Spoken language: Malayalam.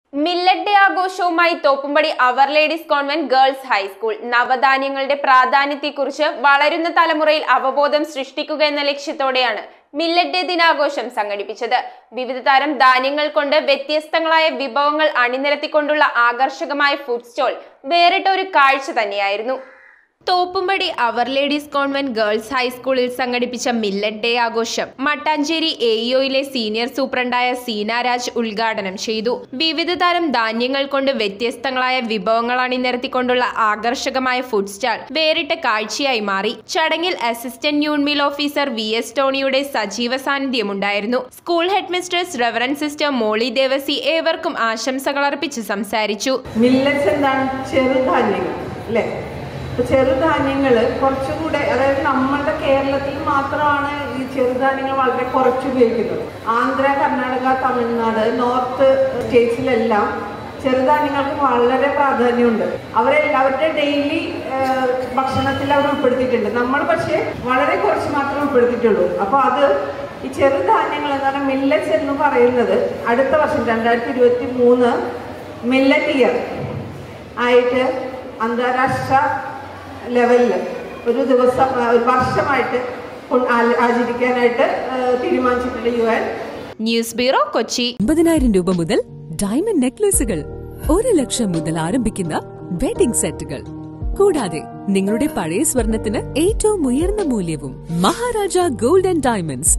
മില്ലറ്റ് ഡേ ആഘോഷവുമായി Thoppumpady our ladies convent girls high school നവധാന്യങ്ങളുടെ പ്രാധാന്യത്തെക്കുറിച്ച് വളരുന്ന തലമുറയിൽ അവബോധം സൃഷ്ടിക്കുക എന്ന ലക്ഷ്യത്തോടെയാണ് മില്ലറ്റ് ഡേ ദിനാഘോഷം സംഘടിപ്പിച്ചത് വിവിധ തരം ധാന്യങ്ങൾ കൊണ്ട് വ്യത്യസ്തങ്ങളായ വിഭവങ്ങൾ അണിനിരത്തിക്കൊണ്ടുള്ള ആകർഷകമായ ഫുഡ് സ്റ്റോൾ വേറിട്ട ഒരു കാഴ്ച തന്നെയായിരുന്നു Thoppumpady our ladies convent girls ഹൈസ്കൂളിൽ സംഘടിപ്പിച്ച മില്ലറ്റ് ഡേ ആഘോഷം മട്ടാഞ്ചേരി എഇഒയിലെ സീനിയർ സൂപ്രണ്ടായ സീന രാജ് ഉദ്ഘാടനം ചെയ്തു വിവിധ തരം ധാന്യങ്ങൾ കൊണ്ട് വ്യത്യസ്തങ്ങളായ വിഭവങ്ങൾ അണിനിരത്തിക്കൊണ്ടുള്ള ആകർഷകമായ ഫുഡ് സ്റ്റാൾ വേറിട്ട കാഴ്ചയായി മാറി ചടങ്ങിൽ assistant noon meal officer V S ടോണിയുടെ സജീവ സാന്നിധ്യമുണ്ടായിരുന്നു school head mistress reverend sister Molly Devasi ഏവർക്കും ആശംസകൾ അർപ്പിച്ച് സംസാരിച്ചു മില്ലറ്റ്സ് എന്താണ് ചെറുധാന്യങ്ങൾ അല്ലേ ഇപ്പൊ ചെറുധാന്യങ്ങൾ കുറച്ചുകൂടെ അതായത് നമ്മളുടെ കേരളത്തിൽ മാത്രമാണ് ഈ ചെറുധാന്യങ്ങൾ വളരെ കുറച്ച് ഉപയോഗിക്കുന്നത് ആന്ധ്ര കർണാടക തമിഴ്നാട് നോർത്ത് സ്റ്റേറ്റ്സിലെല്ലാം ചെറുധാന്യങ്ങൾക്ക് വളരെ പ്രാധാന്യമുണ്ട് അവരെ അവരുടെ ഡെയിലി ഭക്ഷണത്തിൽ അവർ ഉൾപ്പെടുത്തിയിട്ടുണ്ട് നമ്മൾ പക്ഷേ വളരെ കുറച്ച് മാത്രമേ ഉൾപ്പെടുത്തിയിട്ടുള്ളൂ അപ്പോൾ അത് ഈ ചെറുധാന്യങ്ങൾ എന്ന് പറഞ്ഞാൽ മില്ലറ്റ്സ് എന്ന് പറയുന്നത് അടുത്ത വർഷം രണ്ടായിരത്തി ഇരുപത്തി മൂന്ന് മില്ലറ്റ് ഇയർ ആയിട്ട് അന്താരാഷ്ട്ര ലെവലിൽ ഒരു ദിവസം ആ, ഒരു വർഷമായിട്ട് കൊ- ആ- ആചരിക്കാനായിട്ട് ആ, തീരുമാനിച്ചിട്ടുണ്ട് U N news bureau Kochi അമ്പതിനായിരം രൂപ മുതൽ ഡയമണ്ട് നെക്ലേസുകൾ ഒരു ലക്ഷം മുതൽ ആരംഭിക്കുന്ന വെഡിംഗ് സെറ്റുകൾ കൂടാതെ നിങ്ങളുടെ പഴയ സ്വർണത്തിന് ഏറ്റവും ഉയർന്ന മൂല്യവും മഹാരാജ ഗോൾഡ് ആൻഡ് ഡയമണ്ട്സ്